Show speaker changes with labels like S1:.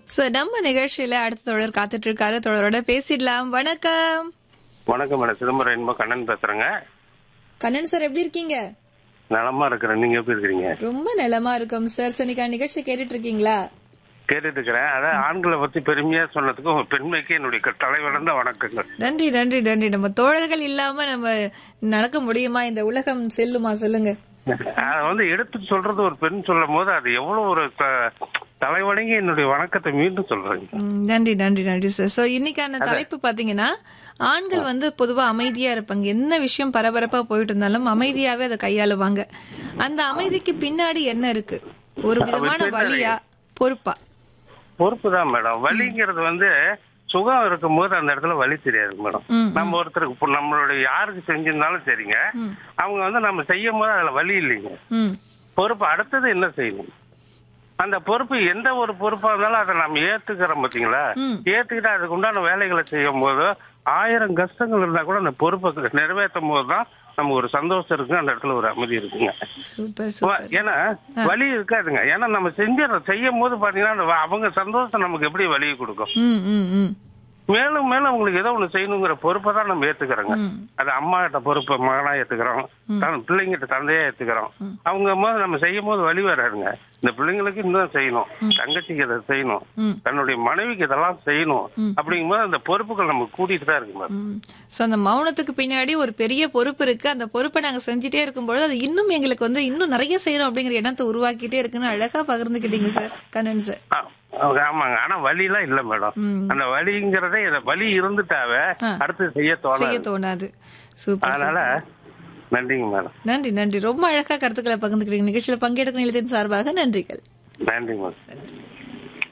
S1: So நம்ம நிகழ்ச்சியில அடுத்த தொடர் காத்துட்டு இருக்காரு தொடரோட பேசிடலாம் வணக்கம்
S2: வணக்கம் மேடம் சிதம்பரம் என்பா கண்ணன் பேசுறேங்க
S1: கண்ணன் சார் எப்படி இருக்கீங்க
S2: நலமா இருக்கிறேன் நீங்க எப்படி இருக்கிறீங்க
S1: ரொம்ப நலமா இருக்கும் சார் சோ இன்னைக்கு நிகழ்ச்சி கேட்டுட்டு இருக்கீங்களா
S2: கேட்டுட்டு இருக்கிறேன் அதான் ஆண்களை பத்தி பெருமையா சொன்னதுக்கு உங்க பெண்மைக்கு என்னுடைய க- தலைவணந்த வணக்கங்கள்
S1: நன்றி நன்றி நன்றி நம்ம தோழர்கள் இல்லாம நம்ம நடக்க முடியுமா இந்த உலகம் செல்லுமா சொல்லுங்க
S2: அதை வந்து எடுத்து சொல்றது ஒரு பெண் சொல்லும் போது அது எவ்வளவு ஒரு த- தலைவணங்கி என்னுடைய வணக்கத்தை மீண்டும் சொல்றேங்க
S1: ம், நன்றி நன்றி நன்றி சார் சோ இன்னைக்கான தலைப்பு பாத்தீங்கன்னா ஆண்கள் வந்து பொதுவா அமைதியா இருப்பாங்க என்ன விஷயம் பரபரப்பா போயிட்டு இருந்தாலும் அமைதியாவே அதை கையாளுவாங்க அந்த அமைதிக்கு பின்னாடி என்ன இருக்கு ஒரு விதமான வழியா பொறுப்பா
S2: பொறுப்பு தான் மேடம் வலிங்கிறது வந்து சுகம் இருக்கும்போது அந்த இடத்துல வலி தெரியாது மேடம்
S1: ம்,
S2: நம்ம ஒருத்தருக்கு இப்போ நம்மளுடைய யாருக்கு செஞ்சிருந்தாலும் சரிங்க
S1: ம்.
S2: அவங்க வந்து நம்ம செய்யும் போது அதுல வலி இல்லைங்க
S1: ம்
S2: பொறுப்பு அடுத்தது என்ன செய்யணும் அந்த பொறுப்பு எந்த ஒரு பொறுப்பா இருந்தாலும் அதை நம்ம ஏத்துக்கிறோம் பாத்தீங்களா
S1: ம்.
S2: ஏத்துக்கிட்டு அதுக்கு உண்டான வேலைகளை செய்யும் போது ஆயிரம் கஷ்டங்கள் இருந்தா கூட அந்த பொறுப்பை நிறைவேற்றும் போது தான் நமக்கு ஒரு சந்தோஷம் இருக்கு அந்த இடத்துல ஒரு அமைதி இருக்குங்க
S1: சூப்பர்
S2: வ-
S1: சூப்பர்
S2: ஏன்னா வலி இருக்காதுங்க ஏன்னா நம்ம செஞ்சிடறோம் செய்யும் போது பாத்தீங்கன்னா அந்த வ- அவங்க சந்தோஷம் நமக்கு எப்படி வலியை கொடுக்கும்
S1: ம் ம் ம்
S2: மேலும் மேலும் அவங்களுக்கு ஏதோ ஒண்ணு செய்யணுங்கிற பொறுப்பை தான் நம்ம ஏத்துக்கிறோங்க
S1: ம்.
S2: அது அம்மா கிட்ட பொறுப்பை மகனா ஏத்துக்கிறோம் தன் பிள்ளைங்கிட்ட தந்தையா ஏத்துக்கிறோம் அவங்க போது நம்ம செய்யும் போது வழி வராதுங்க இந்த பிள்ளைங்களுக்கு இன்னும் செய்யணும் தங்கச்சிக்கு இதை செய்யணும்
S1: ம்.
S2: தன்னுடைய மனைவிக்கு இதெல்லாம் செய்யணும் அப்படிங்கும்போது அந்த பொறுப்புகள் நமக்கு கூட்டிட்டு தான் இருக்கு மேம்
S1: சோ அந்த மௌனத்துக்கு பின்னாடி ஒரு பெரிய பொறுப்பு இருக்கு அந்த பொறுப்பை நாங்க செஞ்சுட்டே இருக்கும்போது அது இன்னும் எங்களுக்கு வந்து இன்னும் நிறைய செய்யணும் அப்படிங்கிற எண்ணத்தை உருவாக்கிட்டே இருக்குன்னு அழகா பகிர்ந்துக்கிட்டீங்க சார் கண்ணன் சார்
S2: ஆ, ஆமாங்க ஆனா வலி எல்லாம் இல்ல மேடம்
S1: ம்.
S2: அந்த வலிங்கிறதே இத வலி இருந்துட்டாவே
S1: ஆ.
S2: அடுத்து செய்ய
S1: செய்ய
S2: தோணாது
S1: தோணாது சூப்பர்
S2: அதனால நன்றிங்க மேடம்
S1: நன்றி நன்றி ரொம்ப அழகா கருத்துக்களை பகிர்ந்துக்கிறீங்க நிகழ்ச்சியில பங்கெடுக்கும் நிலையத்தின் சார்பாக நன்றிகள்
S2: நன்றிங்க மேடம்